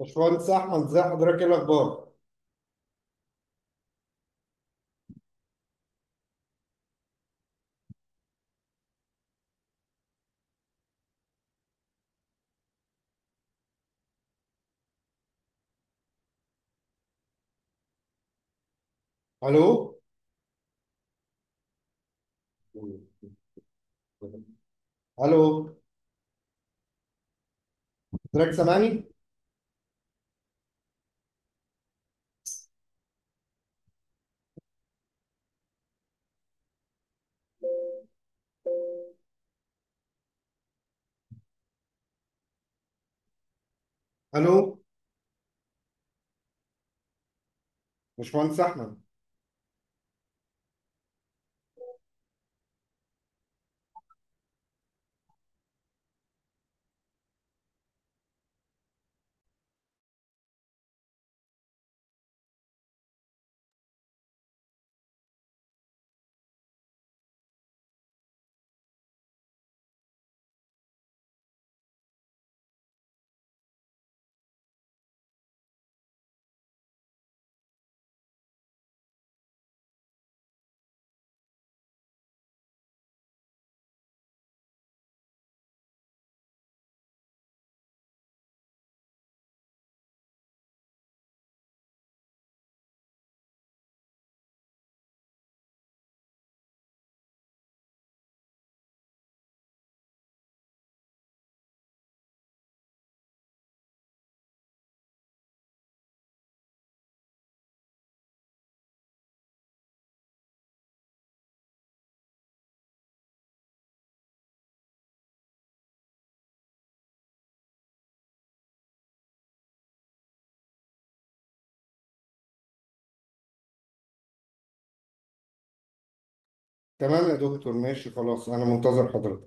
باشمهندس احمد ازي حضرتك ايه الاخبار الو الو حضرتك سامعني الو باشمهندس احمد تمام يا دكتور ماشي خلاص انا منتظر حضرتك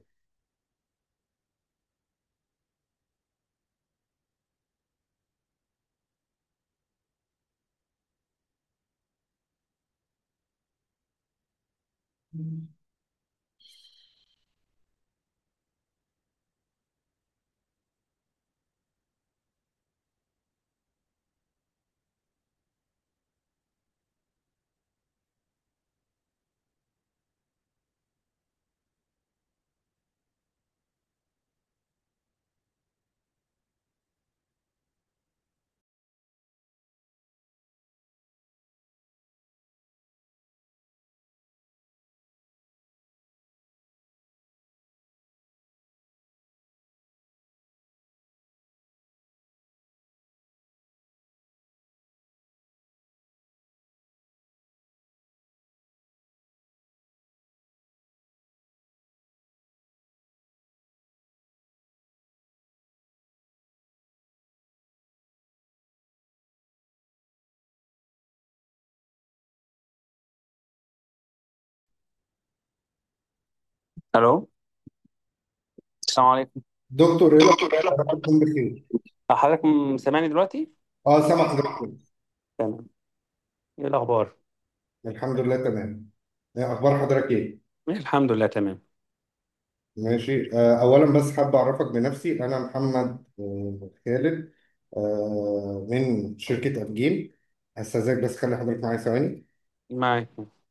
الو السلام عليكم دكتور ايه الاخبار يا رب تكون بخير حضرتك م- سامعني دلوقتي اه سامع حضرتك تمام ايه الاخبار الحمد لله تمام إيه اخبار حضرتك ايه الحمد لله تمام ماشي آه اولا بس حابب اعرفك بنفسي انا محمد آه خالد آه من شركة ابجيل استاذنك بس خلي حضرتك معايا ثواني معاك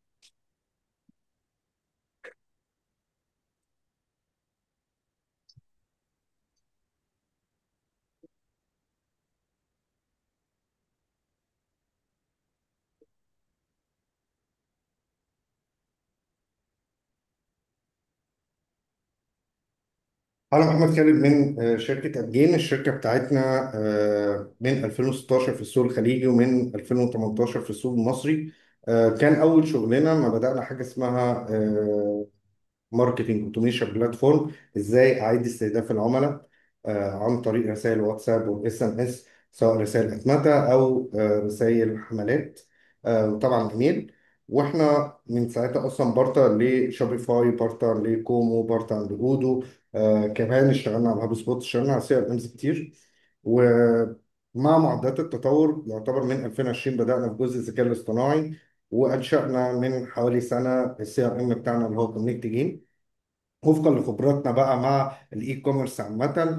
أنا محمد خالد من آه، شركة أبجين الشركة بتاعتنا آه، من 2016 في السوق الخليجي ومن 2018 في السوق المصري آه، كان أول شغلنا ما بدأنا حاجة اسمها ماركتنج اوتوميشن بلاتفورم ازاي اعيد استهداف العملاء آه، عن طريق رسائل واتساب والاس ام اس سواء رسائل اتمتة او آه، رسائل حملات آه، وطبعا ايميل واحنا من ساعتها اصلا بارتر لشوبيفاي بارتر لكومو بارتر لاودو آه، كمان اشتغلنا على الهاب سبوت اشتغلنا على سي ار امز كتير ومع معدات التطور يعتبر من 2020 بدأنا في جزء الذكاء الاصطناعي وانشأنا من حوالي سنة السي ار ام بتاعنا اللي هو كونكت جيم وفقا لخبراتنا بقى مع الاي كوميرس عامة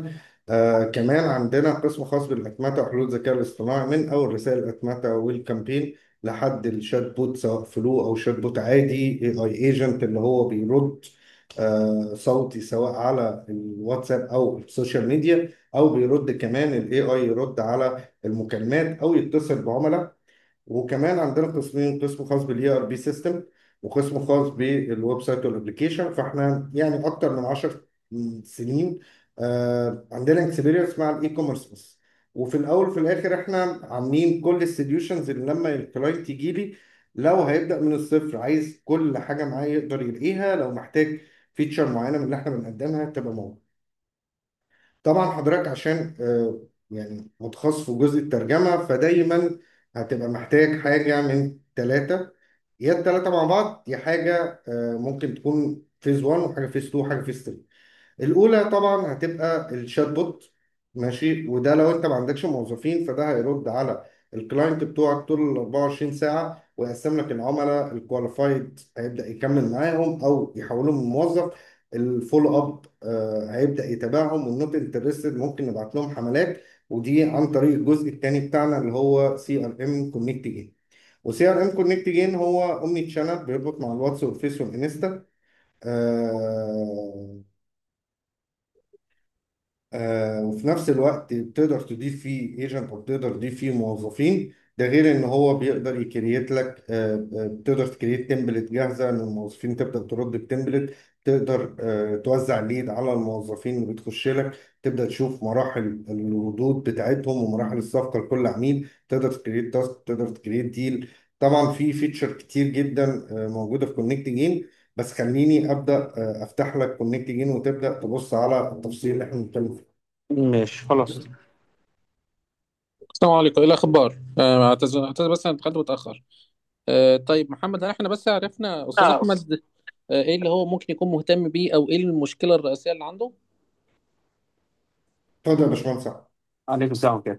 آه كمان عندنا قسم خاص بالأتمتة وحلول الذكاء الاصطناعي من أول رسائل الأتمتة والكامبين لحد الشات بوت سواء فلو أو شات بوت عادي اي اي ايجنت اللي هو بيرد آه صوتي سواء على الواتساب أو السوشيال ميديا أو بيرد كمان الاي اي يرد على المكالمات أو يتصل بعملاء وكمان عندنا قسمين قسم خاص بالاي ار بي سيستم وقسم خاص بالويب سايت والابلكيشن فاحنا يعني اكتر من 10 سنين آه عندنا اكسبيرينس مع الاي كوميرس بس وفي الاول وفي الاخر احنا عاملين كل السوليوشنز اللي لما الكلاينت يجي لي لو هيبدا من الصفر عايز كل حاجه معاه يقدر يلاقيها لو محتاج فيتشر معينه من اللي احنا بنقدمها تبقى موجوده طبعا حضرتك عشان آه، يعني متخصص في جزء الترجمة فدايما هتبقى محتاج حاجة من ثلاثة يا الثلاثة مع بعض يا حاجة آه، ممكن تكون فيز 1 وحاجة فيز 2 وحاجة فيز 3 الاولى طبعا هتبقى الشات بوت ماشي وده لو انت ما عندكش موظفين فده هيرد على الكلاينت بتوعك طول ال 24 ساعه ويقسم لك العملاء الكواليفايد هيبدا يكمل معاهم او يحولهم من موظف الفولو اب آه، هيبدا يتابعهم والنوت انترستد ممكن نبعت لهم حملات ودي عن طريق الجزء الثاني بتاعنا اللي هو سي ار ام كونكت جين وسي ار ام كونكت جين هو اومني تشانل بيربط مع الواتس والفيس والانستا آه، آه وفي نفس الوقت بتقدر تضيف فيه ايجنت او بتقدر تضيف فيه موظفين ده غير ان هو بيقدر يكريت لك آه آه، بتقدر تكريت تمبلت جاهزه ان الموظفين تبدا ترد بتمبلت تقدر آه توزع ليد على الموظفين اللي بتخش لك تبدا تشوف مراحل الردود بتاعتهم ومراحل الصفقه لكل عميل تقدر تكريت تاسك تقدر تكريت ديل طبعا في فيتشر كتير جدا آه موجوده في كونكت جين بس خليني ابدا آه افتح لك كونكت جين وتبدا تبص على التفصيل اللي احنا بنتكلم فيه ماشي خلاص السلام عليكم ايه الاخبار آه، اعتذر اعتذر بس انا دخلت متاخر آه، طيب محمد هل احنا بس عرفنا استاذ اه احمد آه، ايه اللي هو ممكن يكون مهتم بيه او ايه المشكله الرئيسيه اللي عنده اتفضل يا باشمهندس عليكم السلام كده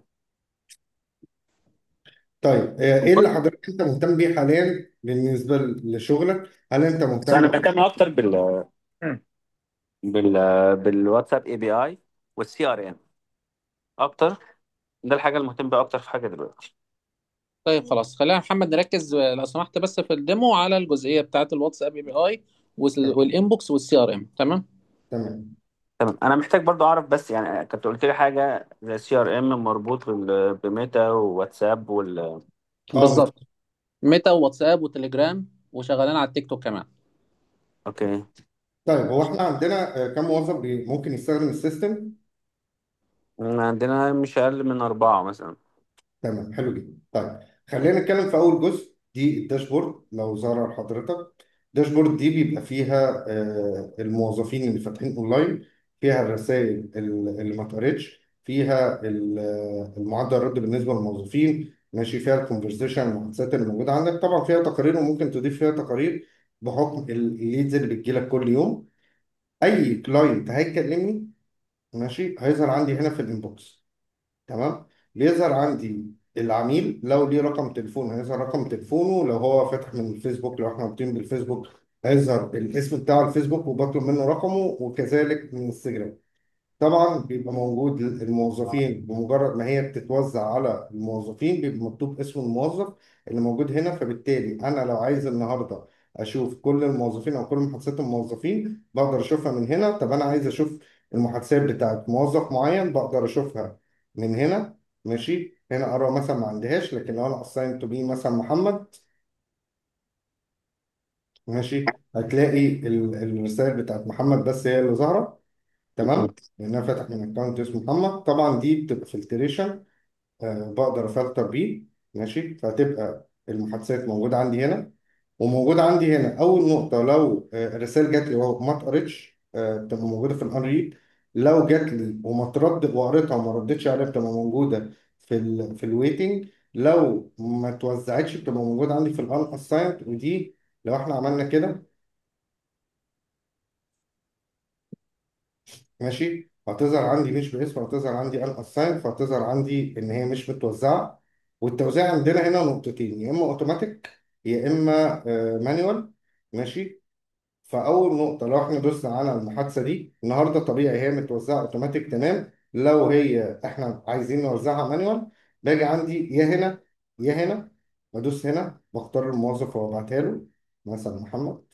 طيب آه، ايه اللي حضرتك انت مهتم بيه حاليا بالنسبه لشغلك هل انت بس انا مهتم بهتم اكتر بال بال بالواتساب اي بي اي والسي ار ام اكتر ده الحاجه المهتم بيها اكتر في حاجه دلوقتي طيب خلاص خلينا محمد نركز آه، لو سمحت بس في الديمو على الجزئيه بتاعه الواتساب اي بي اي والانبوكس والسي ار ام تمام تمام تمام انا محتاج برضو اعرف بس يعني كنت قلت لي حاجه زي سي ار ام مربوط بال- بميتا وواتساب وال اه بالظبط ميتا وواتساب وتليجرام وشغالين على التيك توك كمان اوكي طيب هو احنا عندنا آه، كم موظف بي- ممكن يستخدم السيستم عندنا مش اقل من اربعه مثلا تمام حلو جدا طيب خلينا نتكلم في اول جزء دي الداشبورد لو ظهر لحضرتك الداشبورد دي بيبقى فيها آه، الموظفين اللي فاتحين اونلاين فيها الرسائل اللي ما اتقريتش فيها ال- آه، المعدل الرد بالنسبه للموظفين ماشي فيها الكونفرسيشن المحادثات اللي موجوده عندك طبعا فيها تقارير وممكن تضيف فيها تقارير بحكم الليدز اللي بتجيلك كل يوم اي كلاينت هيكلمني ماشي هيظهر عندي هنا في الانبوكس تمام بيظهر عندي العميل لو ليه رقم تليفون هيظهر رقم تليفونه لو هو فاتح من الفيسبوك لو احنا رابطين بالفيسبوك هيظهر الاسم بتاع الفيسبوك وبطلب منه رقمه وكذلك من انستجرام طبعا بيبقى موجود الموظفين بمجرد ما هي بتتوزع على الموظفين بيبقى مكتوب اسم الموظف اللي موجود هنا فبالتالي انا لو عايز النهارده اشوف كل الموظفين او كل محادثات الموظفين بقدر اشوفها من هنا طب انا عايز اشوف المحادثات بتاعت موظف معين بقدر اشوفها من هنا ماشي هنا ارى مثلا ما عندهاش لكن لو انا assigned to be مثلا محمد ماشي هتلاقي ال- الرسائل بتاعت محمد بس هي اللي ظاهره تمام لان انا فاتح من اكونت اسمه محمد طبعا دي بتبقى فلتريشن آه بقدر افلتر بيه ماشي فهتبقى المحادثات موجوده عندي هنا وموجوده عندي هنا اول نقطه لو آه الرسائل جات لي وما اتقرتش آه بتبقى موجوده في الانريد لو جات لي وما ترد وقريتها وما ردتش عليها بتبقى موجوده في ال في الويتنج لو ما توزعتش بتبقى موجوده عندي في الان اسايند ودي لو احنا عملنا كده ماشي هتظهر عندي مش باسم هتظهر عندي ان اساين فهتظهر عندي ان هي مش متوزعه والتوزيع عندنا هنا نقطتين يا اما اوتوماتيك يا اما مانيوال ماشي فاول نقطه لو احنا دوسنا على المحادثه دي النهارده طبيعي هي متوزعه اوتوماتيك تمام لو هي احنا عايزين نوزعها مانوال باجي عندي يا هنا يا هنا بدوس هنا بختار الموظف وابعتها له مثلا محمد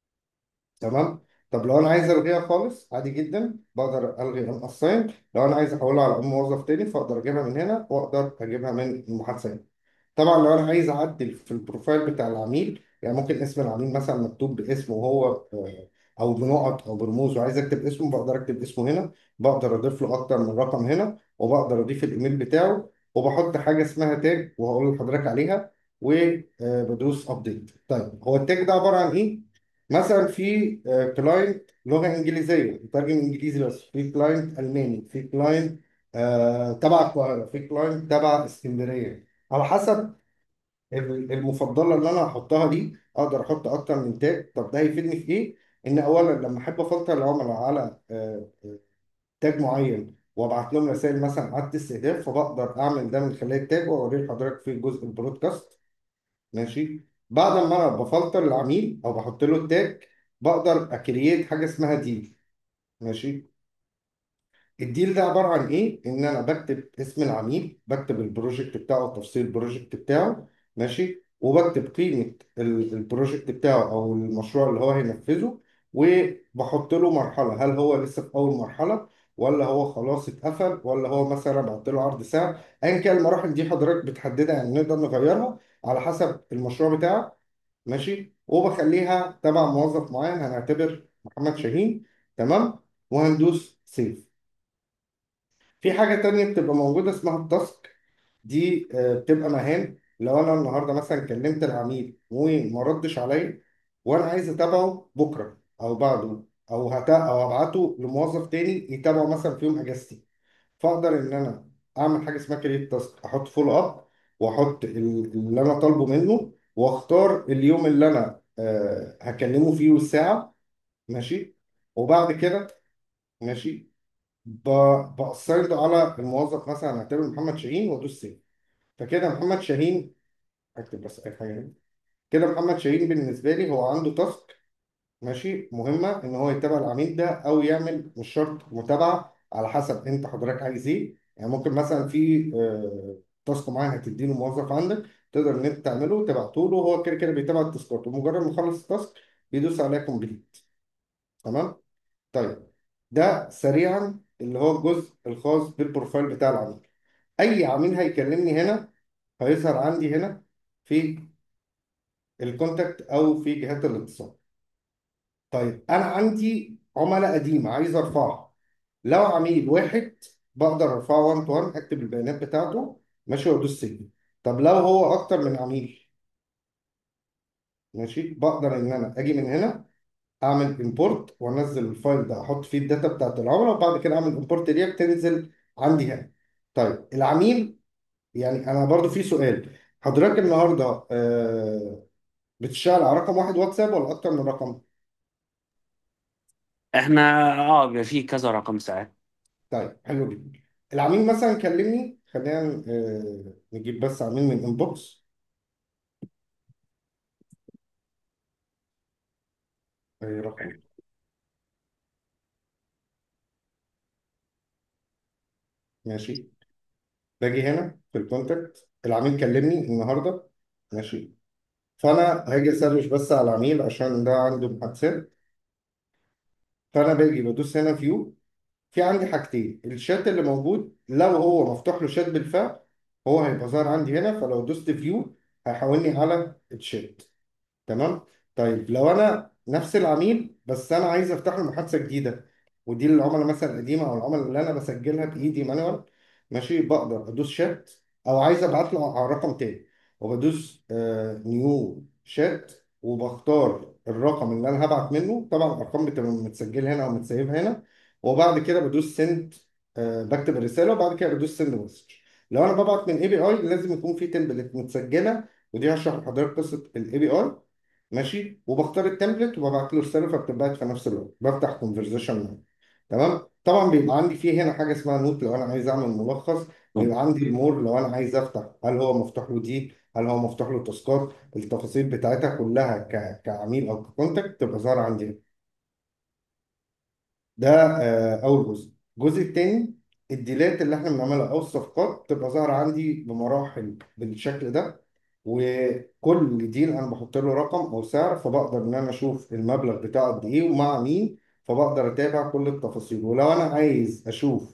تمام طب لو انا عايز الغيها خالص عادي جدا بقدر الغي ان اساين لو انا عايز احولها على ام موظف تاني فاقدر اجيبها من هنا واقدر اجيبها من المحادثه طبعا لو انا عايز اعدل في البروفايل بتاع العميل يعني ممكن اسم العميل مثلا مكتوب باسمه هو آه، او بنقط او برموز وعايز اكتب اسمه بقدر اكتب اسمه هنا بقدر اضيف له اكتر من رقم هنا وبقدر اضيف الايميل بتاعه وبحط حاجه اسمها تاج وهقول لحضرتك عليها وبدوس ابديت طيب هو التاج ده عباره عن ايه مثلا في كلاينت لغه انجليزيه بيترجم انجليزي بس في كلاينت الماني في كلاينت تبع القاهره في كلاينت تبع اسكندريه على حسب المفضله اللي انا هحطها دي اقدر احط اكتر من تاج طب ده هيفيدني في ايه ان اولا لما احب افلتر العملاء على آه، آه، تاج معين وابعت لهم رسائل مثلا عدت استهداف فبقدر اعمل ده من خلال التاج واوريه لحضرتك في جزء البرودكاست ماشي بعد ما انا بفلتر العميل او بحط له التاج بقدر اكرييت حاجه اسمها ديل ماشي الديل ده عبارة عن إيه؟ إن أنا بكتب اسم العميل، بكتب البروجكت بتاعه، تفصيل البروجكت بتاعه، ماشي؟ وبكتب قيمة ال- البروجكت بتاعه أو المشروع اللي هو هينفذه، وبحط له مرحلة، هل هو لسه في أول مرحلة؟ ولا هو خلاص اتقفل؟ ولا هو مثلا بعت له عرض سعر؟ أيا كان المراحل دي حضرتك بتحددها يعني نقدر نغيرها على حسب المشروع بتاعك، ماشي؟ وبخليها تبع موظف معين هنعتبر محمد شاهين، تمام؟ وهندوس سيف. في حاجة تانية بتبقى موجودة اسمها التاسك دي آه، بتبقى مهام لو أنا النهاردة مثلا كلمت العميل وما ردش عليا وأنا عايز أتابعه بكرة أو بعده أو هت... أو هبعته لموظف تاني يتابعه مثلا في يوم أجازتي فأقدر إن أنا أعمل حاجة اسمها كريت تاسك أحط فولو أب وأحط ال- اللي أنا طالبه منه وأختار اليوم اللي أنا آه، هكلمه فيه والساعة ماشي وبعد كده ماشي ب- بأصيد على الموظف مثلا هعتبر محمد شاهين وادوس سيف فكده محمد شاهين اكتب بس اي حاجه هنا. كده محمد شاهين بالنسبه لي هو عنده تاسك ماشي مهمه ان هو يتابع العميل ده او يعمل مش شرط متابعه على حسب انت حضرتك عايز ايه يعني ممكن مثلا في آه، تاسك معين هتديله موظف عندك تقدر ان انت تعمله تبعته له هو كده كده بيتابع التاسكات ومجرد ما يخلص التاسك بيدوس عليها كومبليت تمام طيب ده سريعا اللي هو الجزء الخاص بالبروفايل بتاع العميل اي عميل هيكلمني هنا هيظهر عندي هنا في الكونتاكت او في جهات الاتصال طيب انا عندي عملاء قديمه عايز ارفعها لو عميل واحد بقدر ارفعه 1 تو 1 اكتب البيانات بتاعته ماشي وادوس سجل طب لو هو اكتر من عميل ماشي بقدر ان انا اجي من هنا اعمل امبورت وانزل الفايل ده احط فيه الداتا بتاعت العملاء وبعد كده اعمل امبورت ليها تنزل عندي هنا طيب العميل يعني انا برضو في سؤال حضرتك النهارده آه، بتشتغل على رقم واحد واتساب ولا اكتر من رقم احنا اه بيبقى فيه كذا رقم ساعات طيب حلو جدا العميل مثلا كلمني خلينا آه، نجيب بس عميل من انبوكس اي رقم ماشي باجي هنا في الكونتاكت العميل كلمني النهارده ماشي فانا هاجي اسرش بس على العميل عشان ده عنده محادثات فانا باجي بدوس هنا فيو في عندي حاجتين الشات اللي موجود لو هو مفتوح له شات بالفعل هو هيبقى ظاهر عندي هنا فلو دوست فيو هيحولني على الشات تمام طيب لو انا نفس العميل بس انا عايز افتح له محادثه جديده ودي للعملاء مثلا القديمه او العملاء اللي انا بسجلها بايدي مانوال ماشي بقدر ادوس شات او عايز ابعت له على رقم تاني وبدوس نيو شات وبختار الرقم اللي انا هبعت منه طبعا الارقام بتبقى متسجله هنا او متسيبه هنا وبعد كده بدوس سند بكتب الرساله وبعد كده بدوس سند مسج لو انا ببعت من اي بي اي لازم يكون في تمبلت متسجله ودي هشرح لحضرتك قصه الاي بي اي ماشي وبختار التمبلت وببعت له رساله فبتتبعت في نفس الوقت بفتح كونفرزيشن معاه تمام طبعا بيبقى عندي فيه هنا حاجه اسمها نوت لو انا عايز اعمل ملخص بيبقى عندي المور لو انا عايز افتح هل هو مفتوح له دي هل هو مفتوح له تاسكات التفاصيل بتاعتها كلها ك... كعميل او ككونتاكت تبقى ظاهره عندي هنا. ده آه، اول جزء الجزء الثاني الديلات اللي احنا بنعملها او الصفقات تبقى ظاهره عندي بمراحل بالشكل ده وكل ديل انا بحط له رقم او سعر فبقدر ان انا اشوف المبلغ بتاعه قد ايه ومع مين فبقدر اتابع كل التفاصيل ولو انا عايز اشوف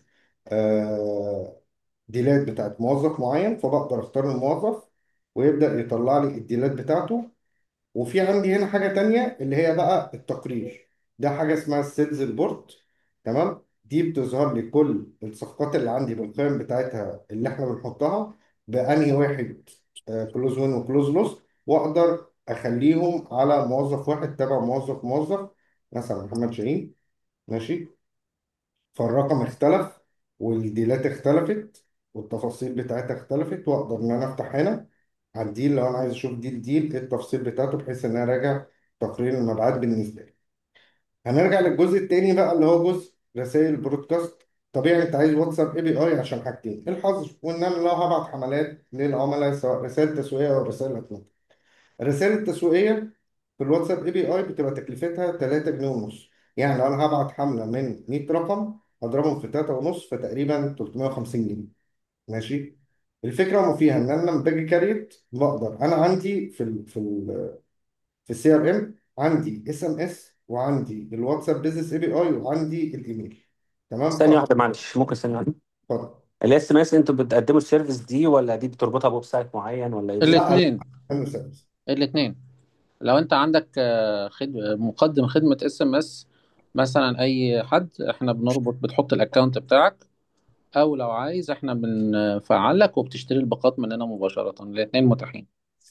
آه، ديلات بتاعت موظف معين فبقدر اختار الموظف ويبدأ يطلع لي الديلات بتاعته وفي عندي هنا حاجة تانية اللي هي بقى التقرير ده حاجة اسمها السيلز ريبورت تمام دي بتظهر لي كل الصفقات اللي عندي بالقيم بتاعتها اللي احنا بنحطها بأنهي واحد كلوز وين وكلوز لوس واقدر اخليهم على موظف واحد تبع موظف موظف مثلا محمد شاهين ماشي فالرقم اختلف والديلات اختلفت والتفاصيل بتاعتها اختلفت واقدر ان انا افتح هنا على الديل لو انا عايز اشوف ديل ديل ايه التفاصيل بتاعته بحيث ان انا اراجع تقرير المبيعات بالنسبه لي هنرجع للجزء التاني بقى اللي هو جزء رسائل البرودكاست طبيعي انت عايز واتساب اي بي اي عشان حاجتين الحظر وان انا لو هبعت حملات للعملاء سواء رسائل تسويقيه او رسائل هتنطق الرسائل التسويقيه في الواتساب اي بي اي بتبقى تكلفتها 3 جنيه ونص يعني لو انا هبعت حمله من 100 رقم هضربهم في 3 ونص فتقريبا 350 جنيه ماشي الفكره وما فيها ان انا لما باجي كاريت بقدر انا عندي في ال في ال في السي ار ام عندي اس ام اس وعندي الواتساب بيزنس اي بي اي وعندي الايميل تمام ثانية فاقدر واحدة معلش ممكن ثانية واحدة اتفضل الاس ام اس انتوا بتقدموا السيرفيس دي ولا دي بتربطها بويب سايت معين ولا ايه بالظبط؟ لا الاثنين انا سيرفيس الاثنين لو انت عندك آه، خد... مقدم خدمة اس ام اس مثلا اي حد احنا بنربط بتحط الاكونت بتاعك او لو عايز احنا بنفعل لك وبتشتري الباقات مننا مباشرة الاثنين متاحين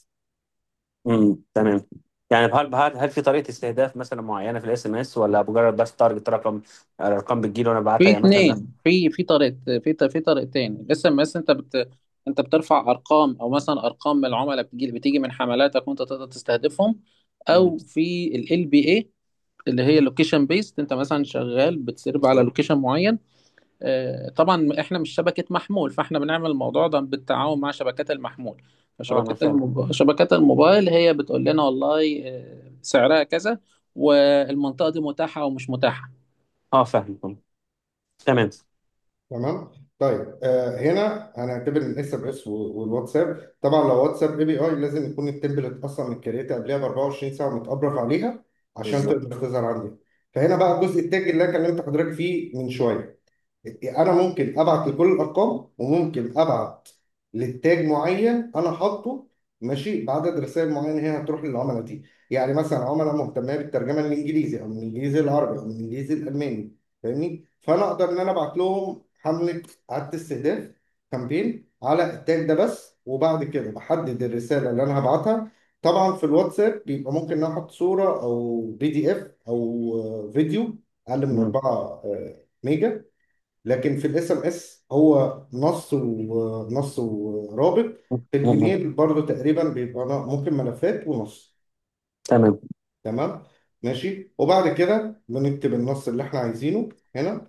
امم تمام يعني هل هل هل في طريقة استهداف مثلا معينة في الاس ام اس ولا مجرد بس تارجت رقم الارقام بتجيلي وانا في ببعتها يعني مثلا اثنين في في طريقة في ط- في طريقتين الاس ام اس انت بت انت بترفع ارقام او مثلا ارقام من العملاء بتجي بتيجي من حملاتك وانت تقدر تستهدفهم مم. او في ال بي اي اللي هي لوكيشن بيست انت مثلا شغال بتسيرف على لوكيشن معين آه، طبعا احنا مش شبكة محمول فاحنا بنعمل الموضوع ده بالتعاون مع شبكات المحمول اه انا فشبكات فاهم الموب... شبكات الموبايل هي بتقول لنا والله آه، سعرها كذا والمنطقة دي متاحة او مش متاحة اه فاهم تمام تمام طيب آه هنا هنعتبر الاس ام اس والواتساب طبعا لو واتساب اي بي اي لازم يكون التمبلت اصلا متكريت قبلها ب 24 ساعه متأبرك عليها عشان بالظبط تقدر تظهر عندي فهنا بقى الجزء التاجي اللي انا كلمت حضرتك فيه من شويه انا ممكن ابعت لكل الارقام وممكن ابعت للتاج معين انا حاطه ماشي بعدد رسائل معينه هي هتروح للعملاء دي يعني مثلا عملاء مهتمه بالترجمه الانجليزي او من الانجليزي العربي او من الانجليزي الالماني فاهمني فانا اقدر ان انا ابعت لهم حمله اعاده استهداف كامبين على التاج ده بس وبعد كده بحدد الرساله اللي انا هبعتها طبعا في الواتساب بيبقى ممكن ان انا احط صوره او بي دي اف او فيديو اقل من مم. 4 ميجا لكن في الاس ام اس هو نص ونص ورابط في مم. الايميل برضو تقريبا بيبقى ن- ممكن ملفات ونص تمام تمام ماشي وبعد كده بنكتب النص اللي احنا عايزينه هنا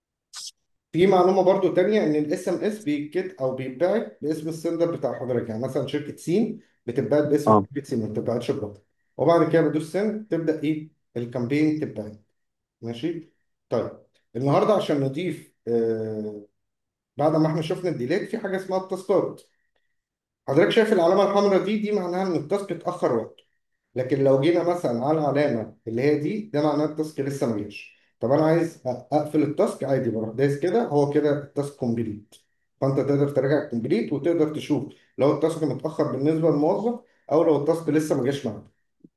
في معلومه برضو تانية ان الاس ام اس بيتكت او بيتبعت باسم السندر بتاع حضرتك يعني مثلا شركه سين بتتبعت باسم اه شركه سين ما بتتبعتش براحتك وبعد كده بدوس سند تبدا ايه الكامبين تتبعت ماشي طيب النهارده عشان نضيف آه بعد ما احنا شفنا الديليت في حاجه اسمها التاسكات حضرتك شايف العلامه الحمراء دي دي معناها ان التاسك اتاخر وقت لكن لو جينا مثلا على العلامه اللي هي دي ده معناه التاسك لسه ما جاش طب انا عايز أ- اقفل التاسك عادي بروح دايس كده هو كده التاسك كومبليت فانت تقدر تراجع الكومبليت وتقدر تشوف لو التاسك متاخر بالنسبه للموظف او لو التاسك لسه ما جاش معاه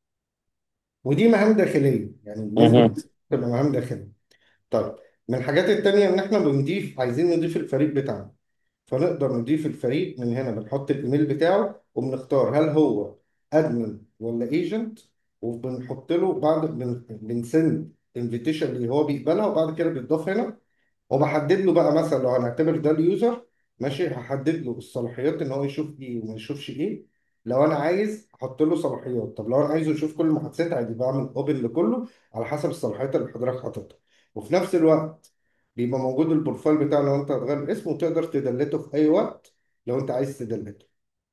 ودي مهام داخليه يعني بالنسبه مهم. للتاسك تبقى مهام داخليه طيب من الحاجات التانيه ان احنا بنضيف عايزين نضيف الفريق بتاعنا فنقدر نضيف الفريق من هنا بنحط الايميل بتاعه وبنختار هل هو ادمن ولا ايجنت وبنحط له بعد بن- بنسند انفيتيشن اللي هو بيقبلها وبعد كده بيتضاف هنا وبحدد له بقى مثلا لو هنعتبر ده اليوزر ماشي هحدد له الصلاحيات ان هو يشوف ايه وما يشوفش ايه لو انا عايز احط له صلاحيات طب لو انا عايزه يشوف كل المحادثات عادي بعمل اوبن لكله على حسب الصلاحيات اللي حضرتك حاططها وفي نفس الوقت بيبقى موجود البروفايل بتاعه لو انت هتغير الاسم وتقدر تدلته في اي وقت لو انت عايز تدلته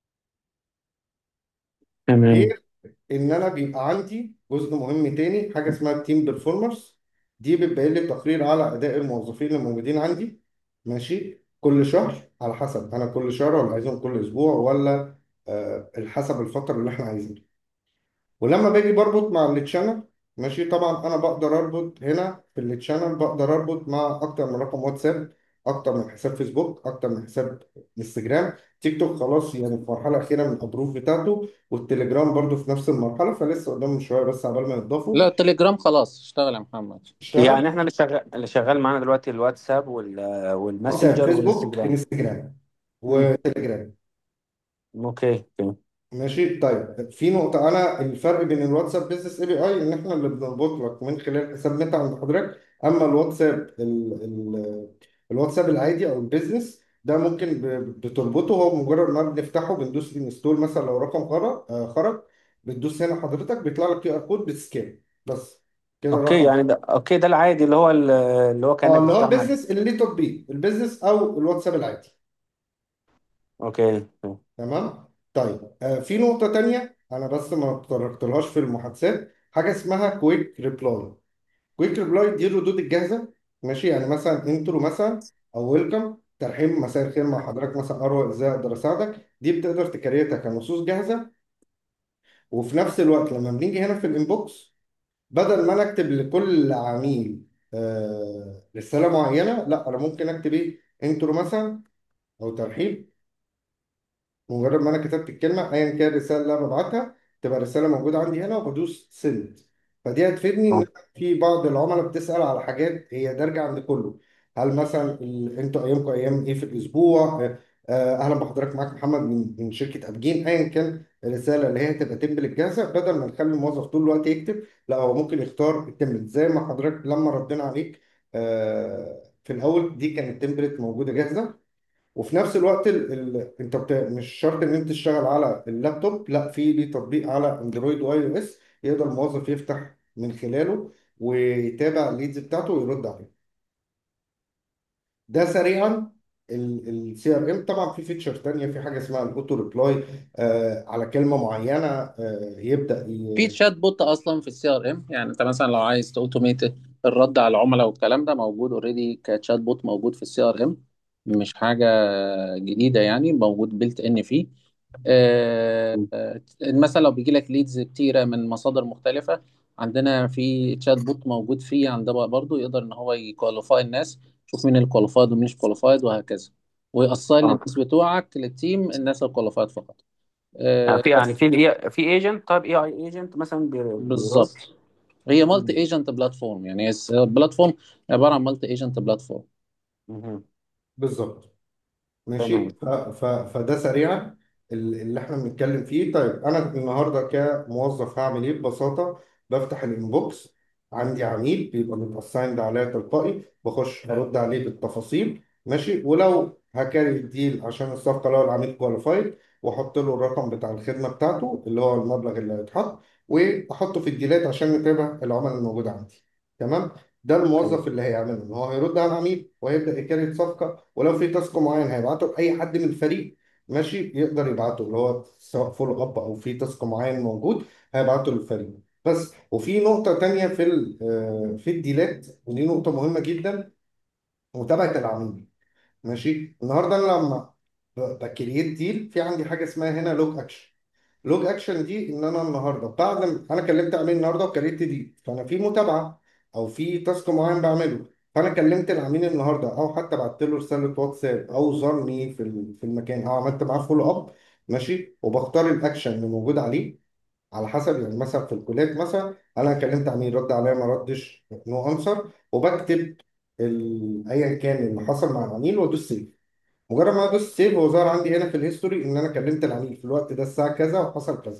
تمام غير ان انا بيبقى عندي جزء مهم تاني حاجه اسمها التيم بيرفورمانس دي بتبين لي تقرير على اداء الموظفين اللي موجودين عندي ماشي كل شهر على حسب انا كل شهر ولا عايزهم كل اسبوع ولا آه الحسب الفتره اللي احنا عايزينها ولما باجي بربط مع التشانل ماشي طبعا انا بقدر اربط هنا في التشانل بقدر اربط مع اكتر من رقم واتساب اكتر من حساب فيسبوك اكتر من حساب انستجرام تيك توك خلاص يعني في مرحله اخيره من الابروف بتاعته والتليجرام برضو في نفس المرحله فلسه قدامهم شويه بس عبال ما يضافوا لا التليجرام خلاص اشتغل يا محمد اشتغل يعني احنا اللي شغال اللي شغال معانا دلوقتي الواتساب وال... واتساب والماسنجر فيسبوك والانستجرام انستجرام مم. وتليجرام اوكي اوكي ماشي طيب في نقطة أنا الفرق بين الواتساب بيزنس اي بي اي إن إحنا اللي بنربط لك من خلال حساب ميتا عند حضرتك أما الواتساب ال ال الواتساب العادي أو البيزنس ده ممكن ب- بتربطه هو مجرد ما بنفتحه بندوس انستول مثلا لو رقم خرج آه، خرج بتدوس هنا حضرتك بيطلع لك كيو ار كود بتسكان بس كده اوكي الرقم يعني ده اوكي ده العادي اللي هو ال- اللي هو اه كانك اللي هو بتفتح مع البيزنس اللي ليه تطبيق البيزنس أو الواتساب العادي اوكي اوكي. تمام طيب آه في نقطة تانية أنا بس ما تطرقتلهاش في المحادثات حاجة اسمها كويك ريبلاي كويك ريبلاي دي الردود الجاهزة ماشي يعني مثلا انترو مثلا أو ويلكم ترحيب مساء الخير مع حضرتك مثلا أروى إزاي أقدر أساعدك دي بتقدر تكريتها كنصوص جاهزة وفي نفس الوقت لما بنيجي هنا في الإنبوكس بدل ما أنا أكتب لكل عميل آه رسالة معينة لا أنا ممكن أكتب إيه انترو مثلا أو ترحيب مجرد ما انا كتبت الكلمه ايا كان الرساله اللي انا ببعتها تبقى الرساله موجوده عندي هنا وبدوس سند فدي هتفيدني ان اه أنا في بعض العملاء بتسال على حاجات هي دارجه عند كله هل مثلا ال... انتوا ايامكم ايام ايه في الاسبوع آه، آه، اهلا بحضرتك معاك محمد من من شركه ابجين ايا كان الرساله اللي هي هتبقى تمبلت جاهزه بدل ما نخلي الموظف طول الوقت يكتب لا هو ممكن يختار التمبلت زي ما حضرتك لما ردينا عليك آه، في الاول دي كانت تمبلت موجوده جاهزه وفي نفس الوقت ال... ال... انت بت... مش شرط ان انت تشتغل على اللابتوب لا في ليه تطبيق على اندرويد واي او اس يقدر الموظف يفتح من خلاله ويتابع الليدز بتاعته ويرد عليه ده سريعا السي ار ام طبعا في فيتشر تانية في حاجه اسمها الاوتو ريبلاي آه على كلمه معينه آه يبدا في ي... تشات بوت اصلا في السي ار ام يعني انت مثلا لو عايز توتوميت الرد على العملاء والكلام ده موجود اوريدي كتشات بوت موجود في السي ار ام مش حاجه جديده يعني موجود بيلت ان فيه آه، آه، مثلا لو بيجي لك ليدز كتيره من مصادر مختلفه عندنا في تشات بوت موجود فيه عندنا برضه يقدر ان هو يكواليفاي الناس يشوف مين الكواليفايد ومين مش كواليفايد وهكذا ويأصل اه الناس بتوعك للتيم الناس الكواليفايد فقط يعني آه، في يعني بس في ال في ايجنت طيب اي اي ايجنت مثلا بي- بالظبط بيرص هي مالتي مم. ايجنت بلاتفورم يعني بلاتفورم عباره عن مالتي ايجنت بلاتفورم مهم. بالظبط ماشي تمام ف... ف... فده سريعا ال- اللي احنا بنتكلم فيه طيب انا النهارده كموظف هعمل ايه ببساطه بفتح الانبوكس عندي عميل بيبقى متأسايند عليا تلقائي بخش ارد عليه بالتفاصيل ماشي ولو هكاري الديل عشان الصفقه لو العميل كواليفايد واحط له الرقم بتاع الخدمه بتاعته اللي هو المبلغ اللي هيتحط واحطه في الديلات عشان نتابع العملاء الموجوده عندي تمام ده اوكي الموظف اللي هيعمله ان هو هيرد على العميل وهيبدا يكاري الصفقه ولو في تاسك معين هيبعته لاي حد من الفريق ماشي يقدر يبعته اللي هو سواء فولو اب او في تاسك معين موجود هيبعته للفريق بس وفي نقطة تانية في ال- آه، في الديلات ودي نقطة مهمة جدا متابعة العميل ماشي النهارده انا لما ب- بكريت ديل في عندي حاجه اسمها هنا لوج اكشن لوج اكشن دي ان انا النهارده بعد ما انا كلمت عميل النهارده وكريت ديل فانا في متابعه او في تاسك معين بعمله فانا كلمت العميل النهارده او حتى بعت له رساله واتساب او زارني في ال- في المكان او عملت معاه فولو اب ماشي وبختار الاكشن اللي موجود عليه على حسب يعني مثلا في الكولات مثلا انا كلمت عميل رد عليا ما ردش نو انسر وبكتب ال- ايا كان اللي حصل مع العميل وادوس سيف مجرد ما ادوس سيف هو ظهر عندي هنا في الهيستوري ان انا كلمت العميل في الوقت ده الساعه كذا وحصل كذا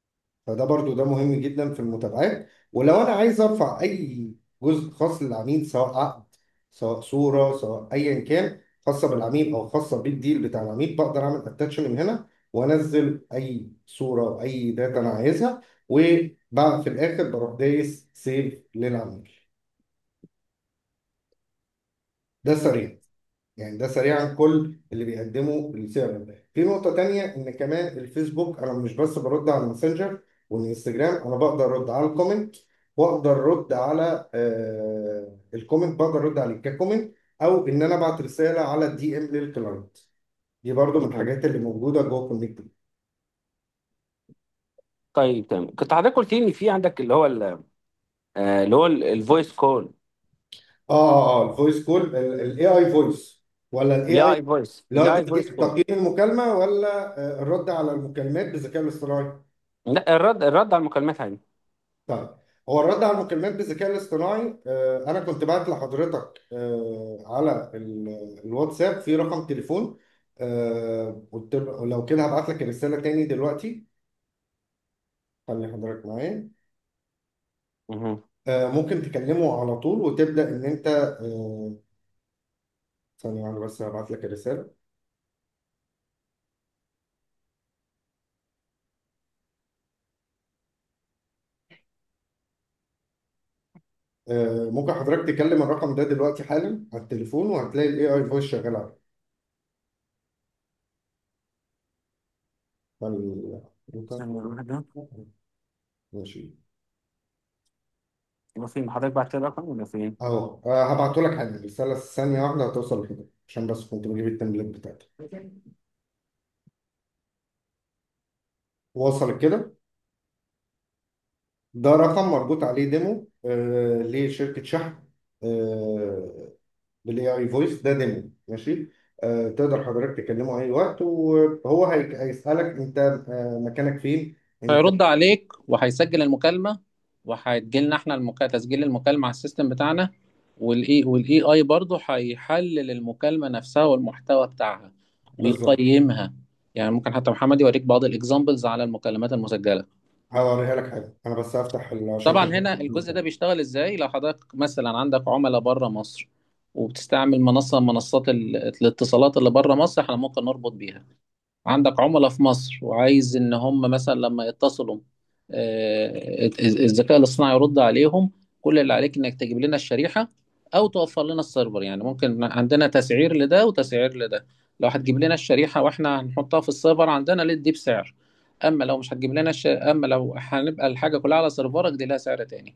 فده برضو ده مهم جدا في المتابعات ولو انا عايز ارفع اي جزء خاص للعميل سواء عقد سواء صوره سواء ايا كان خاصه بالعميل او خاصه بالديل بتاع العميل بقدر اعمل اتاتش من هنا وانزل اي صوره او اي داتا انا عايزها وبعد في الاخر بروح دايس سيف للعميل ده سريع يعني ده سريعا كل اللي بيقدمه السي ار ام في نقطة تانية ان كمان الفيسبوك انا مش بس برد على الماسنجر والانستجرام انا بقدر ارد على الكومنت واقدر ارد على آه الكومنت بقدر ارد عليه ككومنت او ان انا ابعت رساله على الدي ام للكلاينت دي برضو من مهم. الحاجات اللي موجوده جوه كونكت طيب تمام كنت حضرتك قلت لي ان في عندك اللي هو ال- آه، اللي هو الفويس كول اه اه اه الفويس كول الاي اي فويس ولا الاي الاي اي اي فويس اللي هو الاي اي فويس تقييم كول تقييم المكالمه ولا آه، الرد على المكالمات بالذكاء الاصطناعي لا الرد الرد على المكالمات عادي طيب هو الرد على المكالمات بالذكاء الاصطناعي آه، انا كنت بعت لحضرتك آه، على ال- الواتساب في رقم تليفون آه، قلت له لو كده هبعت لك الرساله تاني دلوقتي خلي حضرتك معايا مهم. آه، ممكن تكلمه على طول وتبدا ان انت آه، ثانيه واحده بس هبعت لك الرساله آه، ممكن حضرتك تكلم الرقم ده دلوقتي حالا على التليفون وهتلاقي الاي اي فويس شغال عليه فال- ثانية واحدة ماشي هو فين حضرتك بعت لي الرقم ولا فين؟ اهو آه، هبعته لك حالا رساله ثانيه واحده هتوصل لحضرتك عشان بس كنت بجيب التمبلت بتاعتي وصلت كده ده رقم مربوط عليه ديمو آه لشركه شحن آه بالاي اي فويس ده ديمو ماشي آه تقدر حضرتك تكلمه اي وقت وهو هي- هيسالك انت آه مكانك فين انت هيرد عليك وهيسجل المكالمة وهيتجي لنا احنا المكا... تسجيل المكالمة على السيستم بتاعنا والاي والاي اي برضه هيحلل المكالمة نفسها والمحتوى بتاعها بالظبط ويقيمها يعني ممكن حتى محمد يوريك بعض الاكزامبلز على المكالمات المسجلة هوريها لك حاجه انا بس هفتح ال- عشان طبعا تشوف هنا الجزء ده بيشتغل ازاي لو حضرتك مثلا عندك عملاء بره مصر وبتستعمل منصة من منصات ال- الاتصالات اللي بره مصر احنا ممكن نربط بيها عندك عملاء في مصر وعايز ان هم مثلا لما يتصلوا آه، الذكاء الاصطناعي يرد عليهم كل اللي عليك انك تجيب لنا الشريحة او توفر لنا السيرفر يعني ممكن عندنا تسعير لده وتسعير لده لو هتجيب لنا الشريحة واحنا هنحطها في السيرفر عندنا للدي بسعر اما لو مش هتجيب لنا الش... اما لو هنبقى الحاجة كلها على سيرفرك دي لها سعر تاني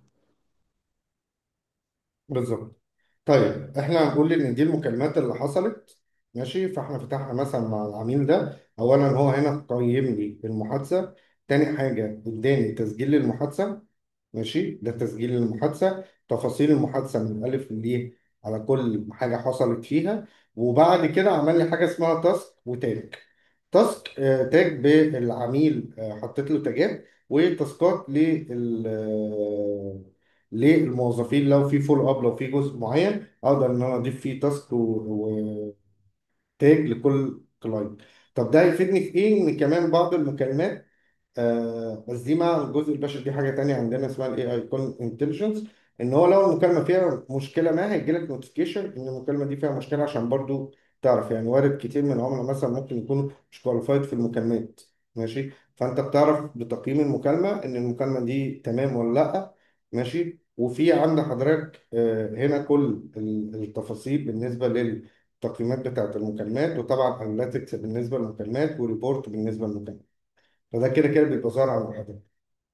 بالظبط طيب احنا هنقول ان دي المكالمات اللي حصلت ماشي فاحنا فتحنا مثلا مع العميل ده اولا هو هنا قيم لي المحادثه تاني حاجه اداني تسجيل للمحادثه ماشي ده تسجيل المحادثه تفاصيل المحادثه من الالف للياء على كل حاجه حصلت فيها وبعد كده عمل لي حاجه اسمها تاسك وتاج تاسك آه، تاج بالعميل آه، حطيت له تاجات وتاسكات لل آه، للموظفين لو في فول اب لو في جزء معين اقدر ان انا اضيف فيه تاسك وتاج لكل كلاينت طب ده هيفيدني في ايه ان كمان بعض المكالمات آه بس دي مع الجزء البشري دي حاجه تانية عندنا اسمها الاي اي كول انتليجنس ان هو لو المكالمه فيها مشكله ما هيجي لك نوتيفيكيشن ان المكالمه دي فيها مشكله عشان برضو تعرف يعني وارد كتير من العملاء مثلا ممكن يكونوا مش كواليفايد في المكالمات ماشي فانت بتعرف بتقييم المكالمه ان المكالمه دي تمام ولا لا ماشي وفي عند حضرتك آه هنا كل ال- التفاصيل بالنسبه للتقييمات بتاعت المكالمات وطبعا اناليتكس بالنسبه للمكالمات وريبورت بالنسبه للمكالمات فده كده كده بيبقى ظاهر على الحضرتك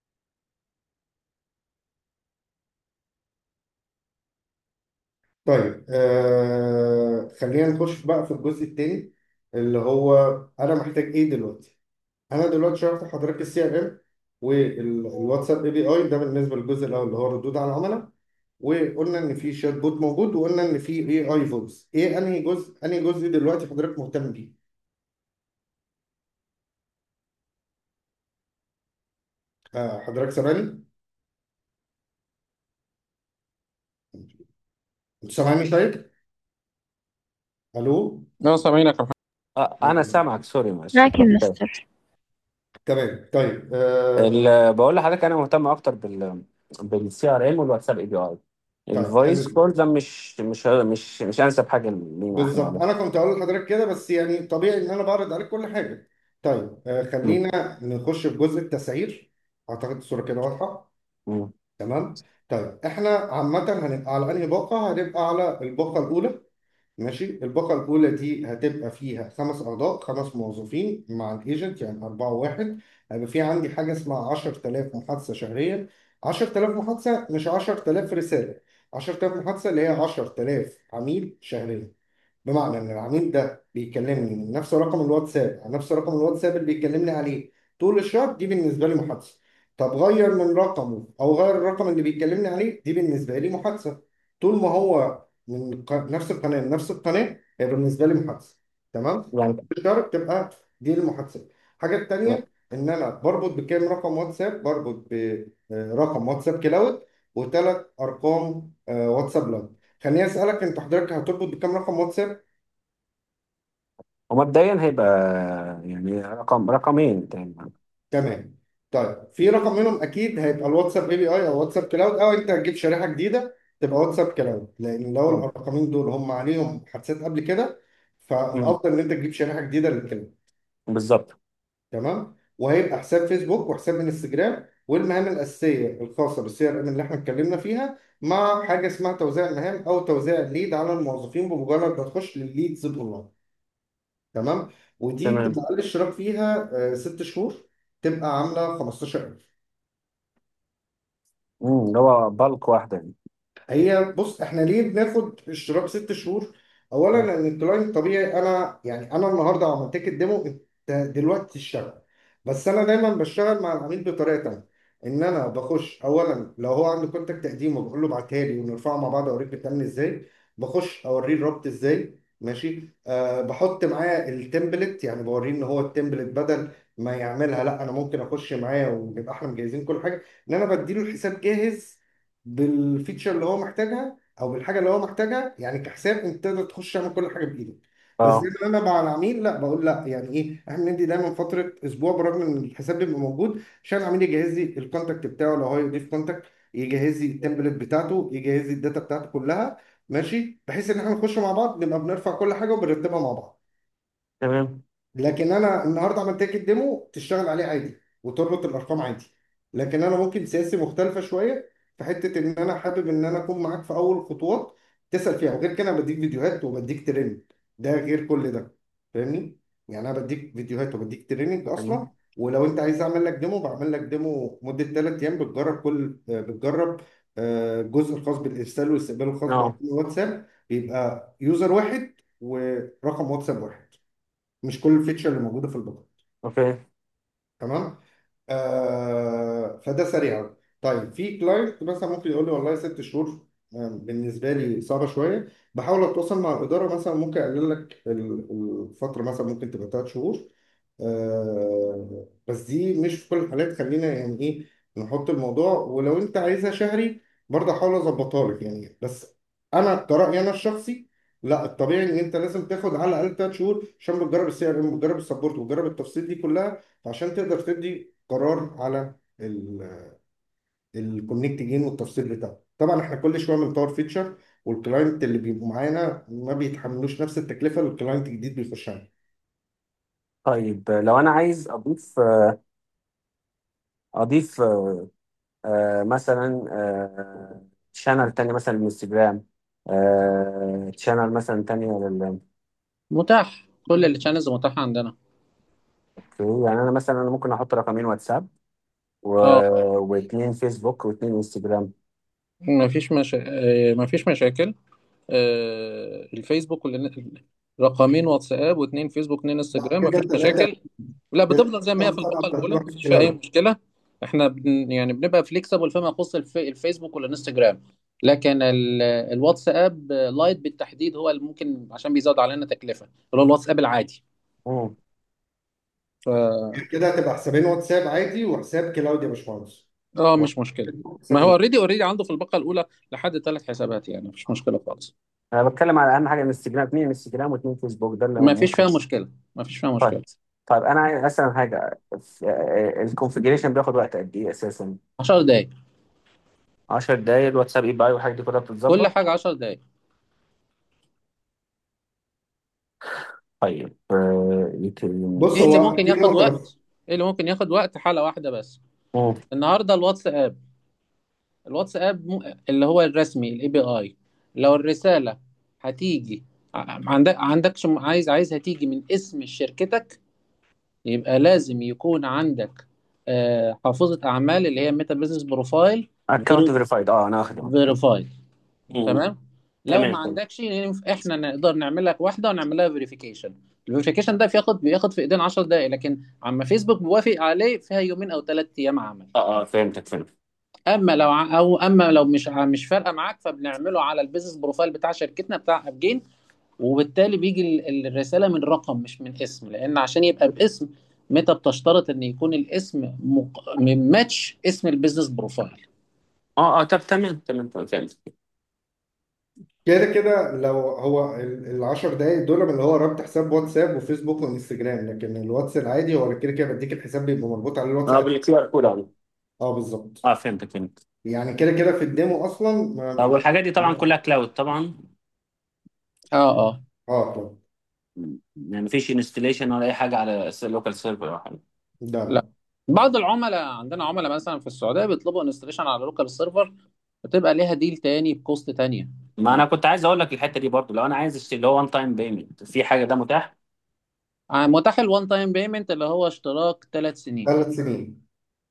طيب آه خلينا نخش بقى في الجزء التاني اللي هو انا محتاج ايه دلوقتي انا دلوقتي شرحت لحضرتك السي ار ام والواتساب اي بي اي ده بالنسبه للجزء الاول اللي هو الردود على العملاء وقلنا ان في شات بوت موجود وقلنا ان في اي اي فويس ايه انهي جزء انهي جزء دلوقتي حضرتك مهتم بيه آه حضرتك سامعني انت سامعني طيب الو لا سامعينك يا محمد آه انا سامعك سوري معلش معاك يا طيب مستر تمام طيب آه ال- بقول لحضرتك انا مهتم اكتر بال بالسي ار ام والواتساب اي بي اي طيب حلو الفويس كول ده مش مش مش مش انسب حاجه لينا احنا بالظبط ولا انا كنت اقول لحضرتك كده بس يعني طبيعي ان انا بعرض عليك كل حاجه طيب آه مم. خلينا نخش في جزء التسعير اعتقد الصوره كده واضحه مم. تمام طيب احنا عامه هنبقى على انهي باقه هنبقى على الباقه الاولى ماشي الباقه الاولى دي هتبقى فيها خمس اعضاء خمس موظفين مع الايجنت يعني أربعة وواحد هيبقى في عندي حاجه اسمها 10000 محادثه شهريا 10000 محادثه مش 10000 رساله 10000 محادثه اللي هي 10000 عميل شهريا بمعنى ان العميل ده بيكلمني من نفس رقم الواتساب على نفس رقم الواتساب اللي بيكلمني عليه طول الشهر دي بالنسبه لي محادثه طب غير من رقمه او غير الرقم اللي بيكلمني عليه دي بالنسبه لي محادثه طول ما هو من ق- نفس القناه لنفس القناه هي بالنسبه لي محادثه تمام يعني الشهر بتبقى دي المحادثات الحاجه التانيه ان انا بربط بكام رقم واتساب بربط برقم واتساب كلاود وثلاث ارقام آه، واتساب لاين خليني اسالك انت حضرتك هتربط بكام رقم واتساب ومبدئيا هيبقى يعني رقم رقمين تقريبا تمام طيب في رقم منهم اكيد هيبقى الواتساب اي بي اي او واتساب كلاود او انت هتجيب شريحه جديده تبقى واتساب كلاود لان لو مم. الرقمين دول هم عليهم حادثات قبل كده مم. فالافضل ان انت تجيب شريحه جديده للكلاود بالظبط تمام وهيبقى حساب فيسبوك وحساب انستجرام والمهام الاساسيه الخاصه بالسي ار ام اللي احنا اتكلمنا فيها مع حاجه اسمها توزيع المهام او توزيع الليد على الموظفين بمجرد ما تخش للليدز اونلاين تمام ودي تمام بتبقى اقل اشتراك فيها آه، ست شهور تبقى عامله 15000 مم. اللي هو بالك واحدة دي هي بص احنا ليه بناخد اشتراك ست شهور اولا مم. لان الكلاينت طبيعي انا يعني انا النهارده عملت لك الديمو انت دلوقتي تشتغل بس انا دايما بشتغل مع العميل بطريقه تانيه ان انا بخش اولا لو هو عنده كونتاكت تقديم وبقول له ابعتها لي ونرفعها مع بعض اوريك بتعمل ازاي بخش اوريه الربط ازاي ماشي أه بحط معاه التمبلت يعني بوريه ان هو التمبلت بدل ما يعملها لا انا ممكن اخش معاه ونبقى احنا مجهزين كل حاجه ان انا بديله الحساب جاهز بالفيتشر اللي هو محتاجها او بالحاجه اللي هو محتاجها يعني كحساب انت تقدر تخش تعمل كل حاجه بايدك بس زي اه ما انا مع العميل لا بقول لا يعني ايه احنا بندي دايما فتره اسبوع برغم ان الحساب بيبقى موجود عشان العميل يجهز لي الكونتاكت بتاعه لو هو يضيف كونتاكت يجهز لي التمبلت بتاعته يجهز لي الداتا بتاعته كلها ماشي بحيث ان احنا نخش مع بعض نبقى بنرفع كل حاجه وبنرتبها مع بعض تمام لكن انا النهارده عملت لك الديمو تشتغل عليه عادي وتربط الارقام عادي لكن انا ممكن سياسي مختلفه شويه في حته ان انا حابب ان انا اكون معاك في اول خطوات تسال فيها وغير كده أنا بديك فيديوهات وبديك تريننج ده غير كل ده فاهمني يعني انا بديك فيديوهات وبديك تريننج تمام اصلا ولو انت عايز اعمل لك ديمو بعمل لك ديمو مده ثلاث ايام بتجرب كل آه، بتجرب آه، الجزء الخاص بالارسال والاستقبال الخاص اه برقم الواتساب بيبقى يوزر واحد ورقم واتساب واحد مش كل الفيتشر اللي موجوده في الباقه اوكي تمام آه فده سريع طيب في كلاينت مثلا ممكن يقول لي والله ست شهور آه، بالنسبه لي صعبه شويه بحاول اتواصل مع الاداره مثلا ممكن اقلل لك ال- الفتره مثلا ممكن تبقى ثلاث شهور آه بس دي مش في كل الحالات خلينا يعني ايه نحط الموضوع ولو انت عايزها شهري برضه احاول اظبطها لك يعني بس انا كرأيي انا الشخصي لا الطبيعي ان انت لازم تاخد على الاقل ثلاث شهور عشان بتجرب السي ار ام بتجرب السبورت وتجرب التفاصيل دي كلها عشان تقدر تدي قرار على الكونكت جين والتفصيل بتاعه طبعا احنا كل شويه بنطور فيتشر والكلاينت اللي بيبقوا معانا ما بيتحملوش نفس التكلفه اللي الكلاينت الجديد بيخش عليه طيب لو انا عايز اضيف اضيف آه مثلا آه شانل تاني مثلا الانستجرام آه شانل مثلا تانية لل متاح كل الشانلز متاحة عندنا اوكي يعني انا مثلا انا ممكن احط رقمين واتساب و... اه واتنين فيسبوك واتنين انستجرام مفيش مشا... آه، مفيش مشاكل آه، الفيسبوك والإن- رقمين واتساب واثنين فيسبوك واثنين انستجرام كده مفيش ثلاثه مشاكل لا كده بتفضل زي ما هي في ثلاثه الباقة بتاعت الأولى واحد مفيش فيها أي كلاود مشكلة احنا بن يعني بنبقى فليكسبل فيما يخص الف... الفيسبوك والانستجرام لكن ال... الواتساب لايت بالتحديد هو اللي ممكن عشان بيزود علينا تكلفة اللي هو الواتساب العادي مم. ف... كده هتبقى حسابين واتساب عادي وحساب كلاود يا باشمهندس اه مش مشكلة ما هو حسابين اوريدي اوريدي عنده في الباقة الأولى لحد ثلاث حسابات يعني مفيش مشكلة خالص انا بتكلم على اهم حاجه انستجرام اتنين انستجرام واتنين فيسبوك ده اللي مفيش ممكن فيها مشكلة مفيش فيها طيب مشكلة طيب انا عايز اسال حاجه الكونفجريشن بياخد وقت قد ايه اساسا 10 دقايق 10 دقايق الواتساب اي بي اي والحاجات دي كلها كل بتتظبط حاجة 10 دقايق طيب آه، ايه تاني بص ايه اللي هو ممكن في ياخد نقطه بس وقت ايه اللي ممكن ياخد وقت حالة واحدة بس مم. النهارده الواتساب الواتساب م... اللي هو الرسمي الاي بي اي لو الرسالة هتيجي ع- عندك عندكش عايز عايزها تيجي من اسم شركتك يبقى لازم يكون عندك آه، حافظة أعمال اللي هي ميتا بيزنس بروفايل اكونت فيريفايد اه انا واخد فيريفايد مم. تمام لو تمام ما تمام عندكش ينف- احنا نقدر نعمل لك واحده ونعمل لها فيريفيكيشن الفيريفيكيشن ده بياخد بياخد في ايدين 10 دقائق لكن عما فيسبوك بيوافق عليه فيها يومين او ثلاث ايام عمل اه اه فهمتك فهمت اما لو ع- او اما لو مش ع- مش فارقه معاك فبنعمله على البيزنس بروفايل بتاع شركتنا بتاع ابجين وبالتالي بيجي ال- الرساله من رقم مش من اسم لان عشان يبقى باسم متى بتشترط ان يكون الاسم مق... ماتش اسم البيزنس بروفايل اه اه طب تمام تمام تمام فهمت كده كده لو هو ال ال 10 دقايق دول من اللي هو ربط حساب واتساب وفيسبوك وانستجرام لكن الواتس العادي هو كده كده بديك الحساب بيبقى مربوط عليه الواتس اه عادي بالكيو ار كود اه اه بالظبط اه فهمتك فهمت يعني كده كده في الديمو اصلا ما طب بيبقى والحاجات دي طبعا كلها كلاود طبعا اه اه اه طبعا يعني مفيش انستليشن ولا اي حاجه على اللوكال سيرفر او حاجه ده لا بعض العملاء عندنا عملاء مثلا في السعوديه بيطلبوا انستليشن على لوكال سيرفر بتبقى ليها ديل تاني بكوست تانية ما انا كنت عايز اقول لك الحته دي برضو لو انا عايز اشتري اللي هو وان تايم بيمنت في حاجه ده متاح آه، متاح الوان تايم بيمنت اللي هو اشتراك ثلاث سنين ثلاث سنين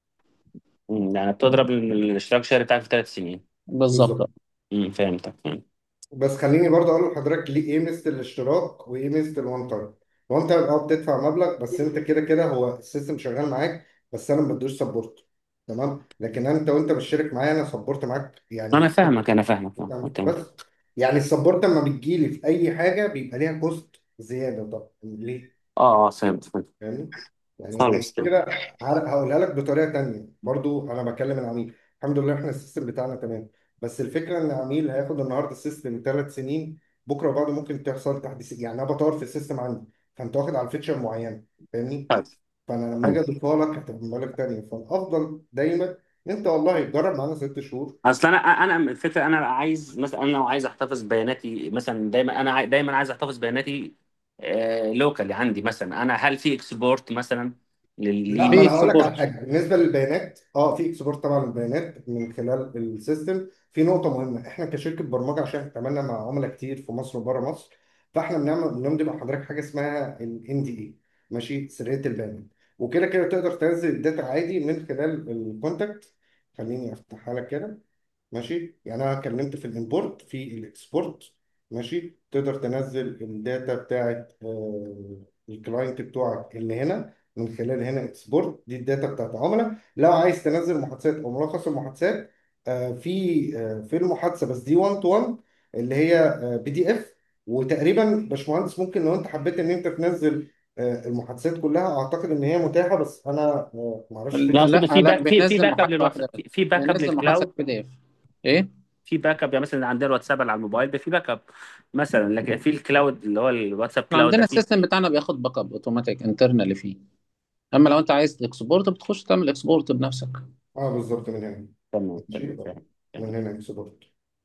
مم، يعني بتضرب ال- الاشتراك الشهري بتاعك في ثلاث سنين بالظبط بالظبط امم فهمتك فهمت بس خليني برضه اقول لحضرتك ليه ايه ميزه الاشتراك وايه ميزه الوان تايم الوان تايم اه بتدفع مبلغ بس انت كده كده هو السيستم شغال معاك بس انا ما بدوش سبورت تمام لكن انت وانت مشترك معايا انا سبورت معاك انا يعني فاهمك انا فاهمك فاهمك. تمام بس يعني السبورت لما بتجيلي في اي حاجه بيبقى ليها كوست زياده طب ليه؟ اه اه فهمت فهمت فاهمني؟ يعني خلاص تمام الفكره عار- هقولها لك بطريقه تانيه برضو انا بكلم العميل الحمد لله احنا السيستم بتاعنا تمام بس الفكره ان العميل هياخد النهارده السيستم ثلاث سنين بكره وبعده ممكن تحصل تحديث يعني انا بطور في السيستم عندي فانت واخد على فيتشر معينه فاهمني؟ طيب فانا لما اجي تمام. اضيفها لك هتبقى مبالغ تانيه فالافضل دايما ان انت والله جرب معانا ست شهور اصل انا انا الفكره انا عايز مثلا انا لو عايز احتفظ بياناتي مثلا دايما انا عاي- دايما عايز احتفظ بياناتي لوكالي عندي مثلا انا هل في اكسبورت مثلا لل- لا ما في ليه انا هقول لك على اكسبورت حاجه بالنسبه للبيانات اه في اكسبورت طبعا للبيانات من خلال السيستم في نقطه مهمه احنا كشركه برمجه عشان اتعاملنا مع عملاء كتير في مصر وبره مصر فاحنا بنعمل بنمضي مع حضرتك حاجه اسمها الان دي اي ماشي سريه البيانات وكده كده تقدر تنزل الداتا عادي من خلال الكونتاكت خليني افتحها لك كده ماشي يعني انا اتكلمت في الامبورت في الاكسبورت ماشي تقدر تنزل الداتا بتاعت آه، الكلاينت بتوعك اللي هنا من خلال هنا اكسبورت دي الداتا بتاعت العملاء لو عايز تنزل محادثات او ملخص المحادثات آه، في آه، في المحادثه بس دي 1 تو 1 اللي هي بي دي اف وتقريبا باشمهندس ممكن لو انت حبيت ان انت تنزل آه، المحادثات كلها اعتقد ان هي متاحه بس انا آه، معرفش لا فكره لا اقصد في لا باك في في بينزل باك اب محادثه للواتساب واحده في في باك اب بينزل محادثه للكلاود بي دي اف ايه في باك اب يعني مثلا عندنا الواتساب على الموبايل ده في باك اب مثلا لكن في الكلاود اللي هو الواتساب احنا كلاود ده عندنا فيه السيستم بتاعنا بياخد باك اب اوتوماتيك انترنالي فيه اما لو انت عايز اكسبورت بتخش تعمل اكسبورت بنفسك اه بالظبط من هنا تمام ماشي تمام فاهم من تمام هنا اكسبورت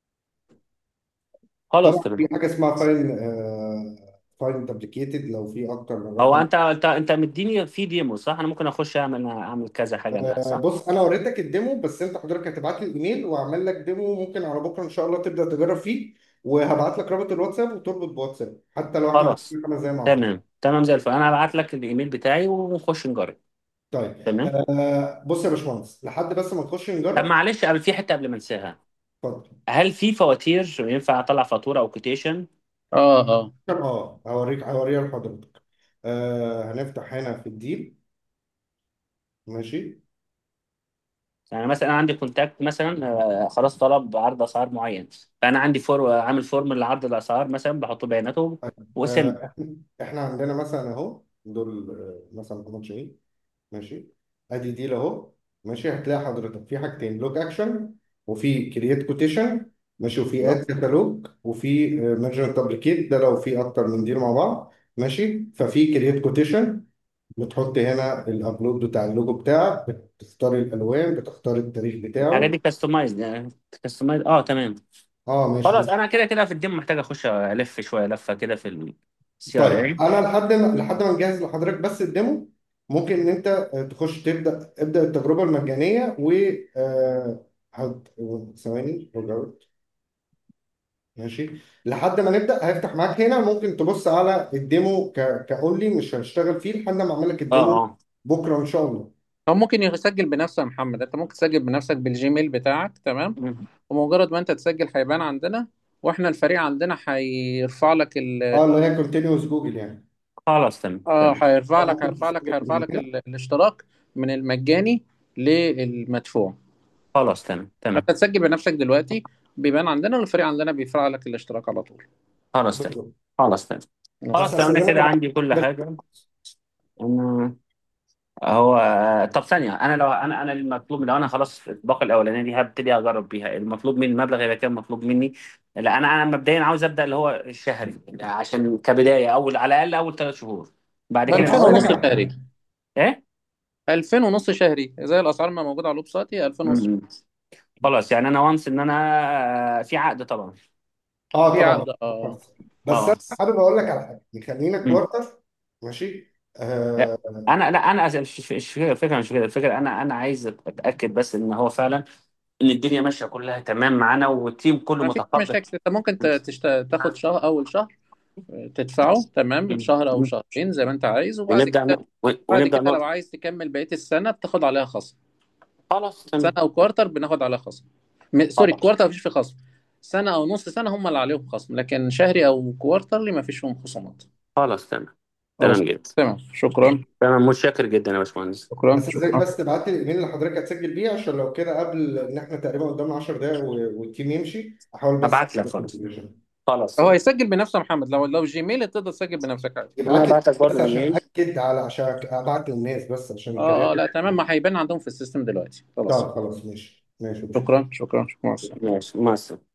خلاص طبعا تمام في حاجه اسمها فاين آه فاين دبليكيتد لو في اكتر من هو رقم انت انت انت مديني في ديمو صح انا ممكن اخش اعمل اعمل كذا حاجه انا آه صح بص انا وريتك الديمو بس انت حضرتك هتبعت لي الايميل واعمل لك ديمو ممكن على بكره ان شاء الله تبدا تجرب فيه وهبعت لك رابط الواتساب وتربط بواتساب حتى لو احنا خلاص هنعمل خمس دقايق مع بعض تمام تمام زي الفل انا هبعت لك الايميل بتاعي ونخش نجرب طيب تمام آه بص يا باشمهندس لحد بس ما نخش طب نجرب معلش قبل في حته قبل ما انساها اتفضل هل في فواتير ينفع اطلع فاتوره او كوتيشن اه اه اه هوريك هوريها لحضرتك آه هنفتح هنا في الديل ماشي يعني مثلا انا عندي كونتاكت مثلا آه، خلاص طلب عرض اسعار معين فانا عندي فور عامل فورم لعرض الاسعار مثلا بحط بياناته وسن آه احنا إحنا عندنا مثلا اهو دول آه، مثلا محمد شاهين ماشي ادي دي اهو ماشي هتلاقي حضرتك في حاجتين لوك اكشن وفي كرييت كوتيشن ماشي وفي اد كتالوج وفي ميرجن تابليكيت ده لو في اكتر من ديل مع بعض ماشي ففي كرييت كوتيشن بتحط هنا الابلود بتاع اللوجو بتاعك بتختار الالوان بتختار التاريخ الحاجات بتاعه دي كاستمايز كاستمايز اه تمام اه ماشي خلاص انا كده كده في الديم محتاج اخش الف شويه لفه كده في السي ار طيب اي انا لحد ما لحد ما نجهز لحضرتك بس الديمو ممكن ان انت آه، تخش تبدا ابدا التجربه المجانيه و آه، هت- ثواني رجعت ماشي لحد ما نبدا هيفتح معاك هنا ممكن تبص على الديمو ك كاونلي مش هنشتغل فيه لحد ما اعمل لك اه الديمو اه بكره ان شاء الله او ممكن يسجل بنفسه يا محمد انت ممكن تسجل بنفسك بالجيميل بتاعك تمام مم. ومجرد ما انت تسجل هيبان عندنا واحنا الفريق عندنا هيرفع لك ال اه اللي هي كونتينوس جوجل يعني خلاص تمام اه تمام هيرفع آه، لك ممكن هيرفع لك تستخدم هيرفع لك كده ال... الاشتراك من المجاني للمدفوع خلاص تمام فانت تمام تسجل بنفسك دلوقتي بيبان عندنا والفريق عندنا بيرفع لك الاشتراك على طول خلاص تمام بالظبط خلاص تمام خلاص بس تمام انا استخدمك كده عندي كل بس حاجه أنا هو طب ثانيه انا لو انا انا المطلوب لو انا خلاص الباقه الاولانيه دي هبتدي اجرب بيها المطلوب مني المبلغ يبقى كام مطلوب مني لا انا انا مبدئيا عاوز ابدا اللي هو الشهري عشان كبدايه اول على الاقل اول ثلاث شهور بعد ب كده 2000 هقول لك ونص على شهري حاجه ايه 2000 ونص شهري زي الاسعار ما موجوده على الويب سايت 2000 ونص م- م. خلاص يعني انا وانس ان انا في عقد طبعا اه في طبعا عقد اه بس انا اه حابب اقول لك على حاجه نخلينا م. كوارتر ماشي لا، آه انا لا انا أز- مش مش مش فكره الفكره مش كده الفكره انا انا عايز اتاكد بس ان هو فعلا ان الدنيا ماشيه كلها تمام معانا والتيم كله ما فيش متقبل مشاكل انت ممكن ت- تشت... تاخد شهر اول شهر تدفعه تمام شهر او شهرين زي ما انت عايز وبعد ونبدا كده ن- بعد ونبدا كده لو نقطة. عايز تكمل بقيه السنه بتاخد عليها خصم خلاص سنه تمام او كوارتر بناخد عليها خصم م... سوري خلاص كوارتر مفيش فيه خصم سنه او نص سنه هم اللي عليهم خصم لكن شهري او كوارترلي مفيش فيهم خصومات خلاص تمام خلاص تمام جدا تمام شكرا تمام متشكر جدا يا باشمهندس شكرا بس ازاي شكرا بس تبعت لي الايميل اللي حضرتك هتسجل بيه عشان لو كده قبل ان احنا تقريبا قدامنا 10 دقايق و- والتيم يمشي احاول بس هبعت لك اعمل خلاص configuration. خلاص هو تمام هيسجل بنفسه يا محمد لو لو جيميل تقدر تسجل بنفسك عادي انا ابعت لي هبعت لك بس برضه عشان ايميل اكد على عشان ابعت للناس بس عشان اه اه الكلام لا تمام ما هيبان عندهم في السيستم دلوقتي خلاص طب خلاص ماشي ماشي شكرا شكرا شكرا مع السلامة. ماشي مع السلامه